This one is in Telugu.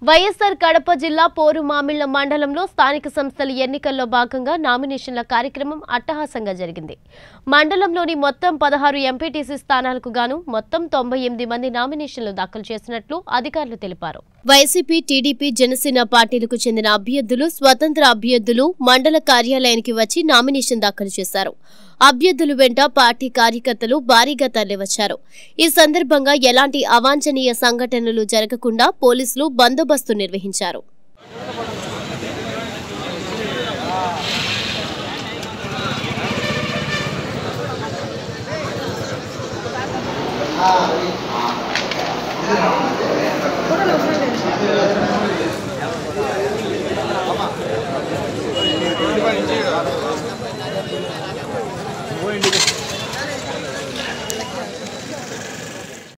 వైఎస్ఆర్ కడప జిల్లా పోరు మామిళ్ల మండలంలో స్థానిక సంస్థల ఎన్నికల్లో భాగంగా నామినేషన్ల కార్యక్రమం అట్టహాసంగా జరిగింది మండలంలోని మొత్తం పదహారు ఎంపీటీసీ స్థానాలకు గాను మొత్తం తొంభై ఎనిమిది మంది నామినేషన్లు దాఖలు చేసినట్లు అధికారులు తెలిపారు వైసీపీ టీడీపీ జనసేన పార్టీలకు చెందిన అభ్యర్థులు స్వతంత్ర అభ్యర్థులు మండల కార్యాలయానికి వచ్చి నామినేషన్ దాఖలు చేశారు అభ్యర్థులు వెంట పార్టీ కార్యకర్తలు భారీగా తరలివచ్చారు ఈ సందర్భంగా ఎలాంటి అవాంఛనీయ సంఘటనలు జరగకుండా పోలీసులు బందోబస్తు నిర్వహించారు ఫోటోలు అవసరం లేదు